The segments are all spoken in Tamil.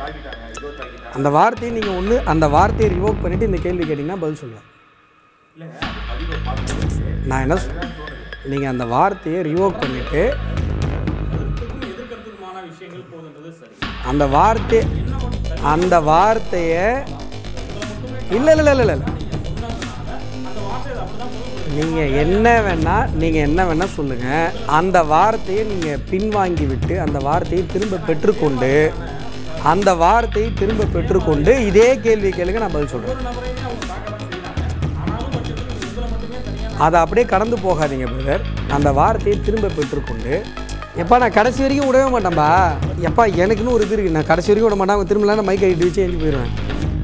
தாக்கிட்டாங்க இதோ தாக்கிட்டாங்க அந்த வார்த்தையை நீங்கள் ஒன்று அந்த வார்த்தையை ரிவோக் பண்ணிவிட்டு இந்த கேள்வி கேட்டிங்கன்னா பதில் சொல்லுவேன் இல்லைங்க அந்த பதிவை பார்த்து நான் என்ன அதுதான் தோணுது நீங்கள் அந்த வார்த்தையை ரிவோக் பண்ணிவிட்டு எதிர்ப்புக்கும் எதிர்க்கிறதுக்குமான விஷயங்கள் போதுன்றது சரி அந்த வார்த்தை அந்த வார்த்தையை இல்லை இல்லை இல்லை இல்லை இல்லை நீங்கள் என்ன வேணால் நீங்கள் என்ன வேணால் சொல்லுங்கள் அந்த வார்த்தையை நீங்கள் பின்வாங்கி விட்டு அந்த வார்த்தையை திரும்ப பெற்றுக்கொண்டு அந்த வார்த்தையை திரும்ப பெற்றுக்கொண்டு இதே கேள்வி கேளுங்க நான் பதில் சொல்கிறேன் அதை அப்படியே கடந்து போகாதீங்க பிரதர் அந்த வார்த்தையை திரும்ப பெற்றுக்கொண்டு எப்பா நான் கடைசி வரைக்கும் விடவே மாட்டேன்பா எப்பா எனக்குன்னு ஒரு இது இருக்குது நான் கடைசி வரைக்கும் விட மாட்டேன் அவங்க திரும்பலாம் நான் மைக் அடிட்டு வச்சு எழுந்து போயிடுவேன்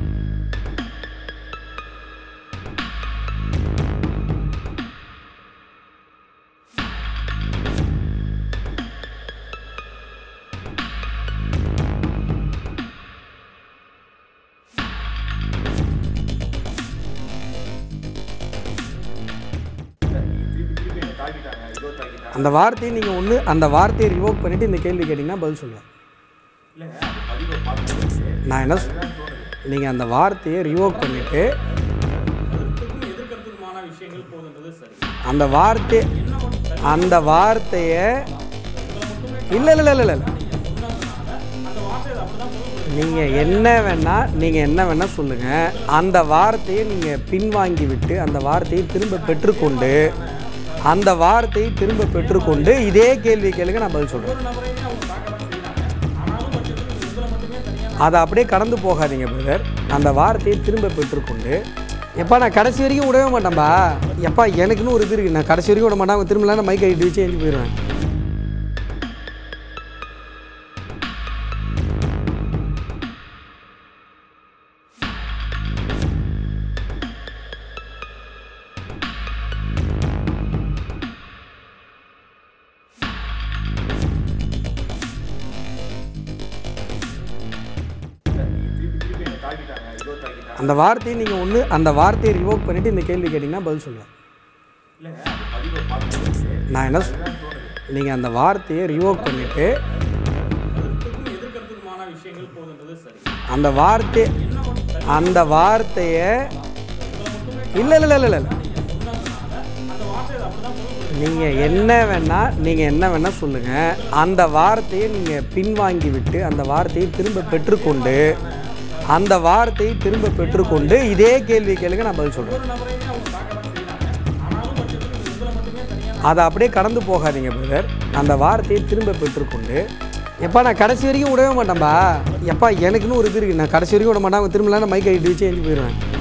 திருப்பி திருப்பி என்னை தாக்கிட்டாங்க இதோ தாக்கிட்டாங்க அந்த வார்த்தையை நீங்கள் ஒன்று அந்த வார்த்தையை ரிவோக் பண்ணிவிட்டு இந்த கேள்வி கேட்டிங்கன்னா பதில் சொல்லுவேன் இல்லைங்க அந்த பதிவை பார்த்து நான் என்ன அதுதான் தோணுது நீங்கள் அந்த வார்த்தையை ரிவோக் பண்ணிவிட்டு எதிர்ப்புக்கும் எதிர்க்கிறதுக்குமான விஷயங்கள் போதுன்றது சரி அந்த வார்த்தை அந்த வார்த்தையை இல்லை இல்லை இல்லை இல்லை நீங்கள் என்ன வேணால் நீங்கள் என்ன வேணால் சொல்லுங்கள் அந்த வார்த்தையை நீங்கள் பின்வாங்கி விட்டு அந்த வார்த்தையை திரும்ப பெற்றுக்கொண்டு அந்த வார்த்தையை திரும்ப பெற்றுக்கொண்டு இதே கேள்வி கேளுங்க நான் பதில் சொல்கிறேன் அதை அப்படியே கடந்து போகாதீங்க பிரதர் அந்த வார்த்தையை திரும்ப பெற்றுக்கொண்டு எப்பா நான் கடைசி வரைக்கும் விடவே மாட்டேன்பா எப்பா எனக்குன்னு ஒரு இது இருக்குது நான் கடைசி வரைக்கும் விட மாட்டேன் அவங்க திரும்பலாம் நான் மைக் அடிட்டு வச்சு எழுந்து போயிடுவேன் திருப்பி திருப்பி என்னை தாக்கிட்டாங்க இதோ தாக்கிட்டாங்க அந்த வார்த்தையை நீங்கள் ஒன்று அந்த வார்த்தையை ரிவோக் பண்ணிவிட்டு இந்த கேள்வி கேட்டிங்கன்னா பதில் சொல்லுவேன் இல்லைங்க அந்த பதிவை பார்த்து நான் என்ன அதுதான் தோணுது நீங்கள் அந்த வார்த்தையை ரிவோக் பண்ணிவிட்டு எதிர்ப்புக்கும் எதிர்க்கிறதுக்குமான விஷயங்கள் போதுன்றது சரி அந்த வார்த்தை அந்த வார்த்தையை இல்லை இல்லை இல்லை இல்லை இல்லை நீங்கள் என்ன வேணால் நீங்கள் என்ன வேணால் சொல்லுங்கள் அந்த வார்த்தையை நீங்கள் பின்வாங்கி விட்டு அந்த வார்த்தையை திரும்ப பெற்றுக்கொண்டு அந்த வார்த்தையை திரும்ப பெற்றுக்கொண்டு இதே கேள்வி கேளுங்க நான் பதில் சொல்கிறேன் அதை அப்படியே கடந்து போகாதீங்க பிரதர் அந்த வார்த்தையை திரும்ப பெற்றுக்கொண்டு எப்பா நான் கடைசி வரைக்கும் விடவே மாட்டேன்பா எப்பா எனக்குன்னு ஒரு இது இருக்குது நான் கடைசி வரைக்கும் விட மாட்டேன் அவங்க திரும்பலாம் நான் மைக் அடிட்டு வச்சு எழுந்து போயிடுவேன்